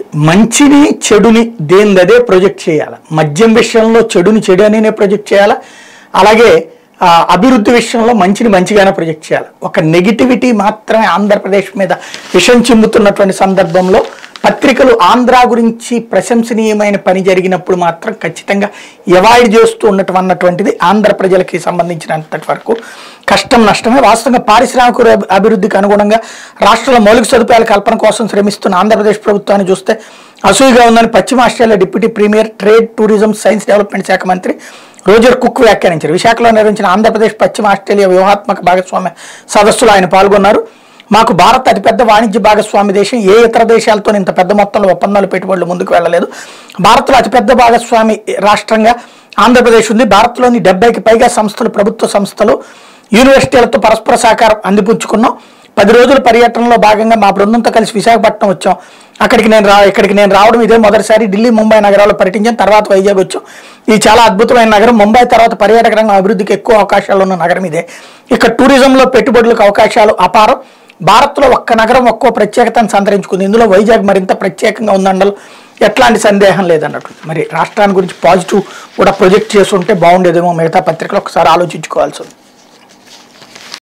మంచిని చెడుని దేనిదదే ప్రొజెక్ట్ చేయాలి మద్యం విషయంలో చెడుని చెడు అనే ప్రొజెక్ట్ చేయాలి అలాగే ఆ, అభివృద్ధి విషయంలో మంచిని మంచిగానే ప్రొజెక్ట్ చేయాలి ఒక నెగిటివిటీ మాత్రమే ఆంధ్రప్రదేశ్ మీద విషం చిమ్ముతున్నటువంటి సందర్భంలో పత్రికలు ఆంధ్ర గురించి ప్రశంసనీయమైన పని జరిగినప్పుడు మాత్రం ఖచ్చితంగా ఎవాయిడ్ చేస్తూ ఉండటం అన్నటువంటిది ఆంధ్ర ప్రజలకి సంబంధించినంతటి వరకు కష్టం నష్టమే వాస్తవంగా పారిశ్రామిక అభి- అభివృద్ధికి అనుగుణంగా రాష్ట్రంలో మౌలిక సదుపాయాల కల్పన కోసం శ్రమిస్తున్న ఆంధ్రప్రదేశ్ ప్రభుత్వాన్ని చూస్తే అసూయగా ఉందని పశ్చిమ Australia deputy premier trade tourism science development శాఖ మంత్రి రోజర్ కుక్ వ్యాఖ్యానించారు విశాఖలో నిర్వహించిన ఆంధ్రప్రదేశ్ పశ్చిమ ఆస్ట్రేలియా వ్యూహాత్మక భాగస్వామ్య సదస్సులో ఆయన పాల్గొన్నారు మాకు భారత్ అతిపెద్ద వాణిజ్య భాగస్వామి దేశం ఏ ఇతర దేశాలతో ఇంత పెద్ద మొత్తంలో ఒప్పందాలు పెట్టుబడులు ముందుకు వెళ్ళలేదు భారత్లో అతిపెద్ద భాగస్వామి రాష్ట్రంగా ఆంధ్రప్రదేశ్ ఉంది భారత్లోని డెబ్బైకి పైగా సంస్థలు ప్రభుత్వ సంస్థలు యూనివర్సిటీలతో పరస్పర సహకారం అందిపుచ్చుకున్నాం పది రోజుల పర్యటనలో భాగంగా మా బృందంతో కలిసి విశాఖపట్నం వచ్చాం అక్కడికి నేను రా ఇక్కడికి నేను రావడం ఇదే మొదటిసారి ఢిల్లీ ముంబై నగరాల్లో పర్యటించాను తర్వాత వైజాగ్ వచ్చాం ఇది చాలా అద్భుతమైన నగరం ముంబై తర్వాత పర్యాటక రంగం అభివృద్ధికి ఎక్కువ అవకాశాలు ఉన్న నగరం ఇదే ఇక్కడ టూరిజంలో పెట్టుబడులకు అవకాశాలు అపారం భారత్లో ఒక్క నగరం ఒక్కో ప్రత్యేకతను సంతరించుకుంది ఇందులో వైజాగ్ మరింత ప్రత్యేకంగా ఉందండలో ఎట్లాంటి సందేహం లేదన్నట్టు మరి రాష్ట్రాన్ని గురించి పాజిటివ్ కూడా ప్రొజెక్ట్ చేస్తుంటే బాగుండేదేమో మిగతా పత్రికలు ఒకసారి ఆలోచించుకోవాల్సి ఉంది